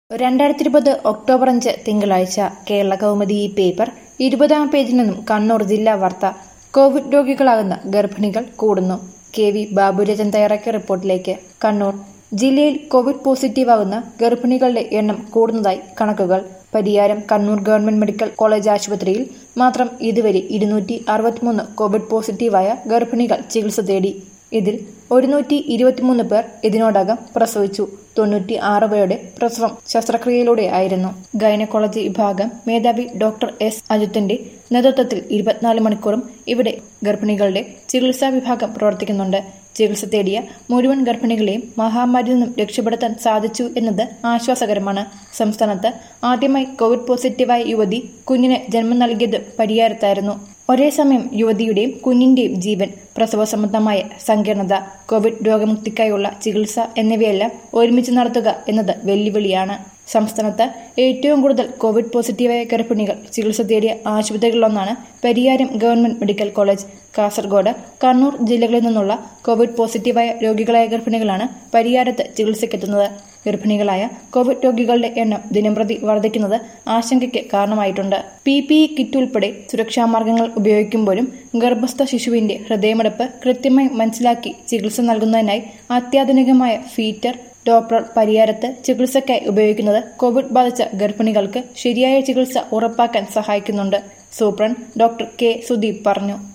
രണ്ടായിരത്തി ഇരുപത് ഒക്ടോബർ അഞ്ച് തിങ്കളാഴ്ച കേരള കൗമുദി ഈ പേപ്പർ ഇരുപതാം പേജിൽ നിന്നും കണ്ണൂർ ജില്ലാ വാർത്ത കോവിഡ് രോഗികളാകുന്ന ഗർഭിണികൾ കൂടുന്നു കെ വി ബാബുരാജൻ തയ്യാറാക്കിയ റിപ്പോർട്ടിലേക്ക് കണ്ണൂർ ജില്ലയിൽ കോവിഡ് പോസിറ്റീവാകുന്ന ഗർഭിണികളുടെ എണ്ണം കൂടുന്നതായി കണക്കുകൾ Pariyaram Kannur government medical college ആശുപത്രിയിൽ മാത്രം ഇതുവരെ ഇരുന്നൂറ്റി അറുപത്തിമൂന്ന് കോവിഡ് പോസിറ്റീവായ ഗർഭിണികൾ ചികിത്സ തേടി ഇതിൽ ഒരുന്നൂറ്റി ഇരുപത്തിമൂന്ന് പേർ ഇതിനോടകം പ്രസവിച്ചു തൊണ്ണൂറ്റി ആറ് പേരുടെ പ്രസവം ശസ്ത്രക്രിയയിലൂടെ ആയിരുന്നു ഗൈനക്കോളജി വിഭാഗം മേധാവി ഡോക്ടർ എസ് അജിത്തിന്റെ നേതൃത്വത്തിൽ ഇരുപത്തിനാല് മണിക്കൂറും ഇവിടെ ഗർഭിണികളുടെ ചികിത്സാ വിഭാഗം പ്രവർത്തിക്കുന്നുണ്ട് ചികിത്സ തേടിയ മുഴുവൻ ഗർഭിണികളെയും മഹാമാരിയിൽ നിന്നും രക്ഷപ്പെടുത്താൻ സാധിച്ചു എന്നത് ആശ്വാസകരമാണ് സംസ്ഥാനത്ത് ആദ്യമായി കോവിഡ് പോസിറ്റീവായ യുവതി കുഞ്ഞിന് ജന്മം നൽകിയത് പരിയാരത്തായിരുന്നു ഒരേ സമയം യുവതിയുടെയും കുഞ്ഞിന്റെയും ജീവൻ പ്രസവ സംബന്ധമായ സങ്കീർണത കോവിഡ് രോഗമുക്തിക്കായുള്ള ചികിത്സ എന്നിവയെല്ലാം ഒരുമിച്ച് നടത്തുക എന്നത് വെല്ലുവിളിയാണ് സംസ്ഥാനത്ത് ഏറ്റവും കൂടുതൽ കോവിഡ് പോസിറ്റീവായ ഗർഭിണികൾ ചികിത്സ തേടിയ ആശുപത്രികളിലൊന്നാണ് Pariyaram government medical college Kasaragod Kannur ജില്ലകളിൽ നിന്നുള്ള കോവിഡ് പോസിറ്റീവായ രോഗികളായ ഗർഭിണികളാണ് പരിയാരത്ത് ചികിത്സയ്ക്കെത്തുന്നത് ഗർഭിണികളായ കോവിഡ് രോഗികളുടെ എണ്ണം ദിനംപ്രതി വർദ്ധിക്കുന്നത് ആശങ്കയ്ക്ക് കാരണമായിട്ടുണ്ട് പി പി ഇ കിറ്റ് ഉൾപ്പെടെ സുരക്ഷാ മാർഗങ്ങൾ ഉപയോഗിക്കുമ്പോഴും ഗർഭസ്ഥ ശിശുവിന്റെ ഹൃദയമിടിപ്പ് കൃത്യമായി മനസ്സിലാക്കി ചികിത്സ നൽകുന്നതിനായി അത്യാധുനികമായ ഫീറ്റർ ഡോപ്ലർ പരിയാരത്ത് ചികിത്സയ്ക്കായി ഉപയോഗിക്കുന്നത് കോവിഡ് ബാധിച്ച ഗർഭിണികൾക്ക് ശരിയായ ചികിത്സ ഉറപ്പാക്കാൻ സഹായിക്കുന്നുണ്ട് സൂപ്രണ്ട് ഡോക്ടർ കെ സുദീപ് പറഞ്ഞു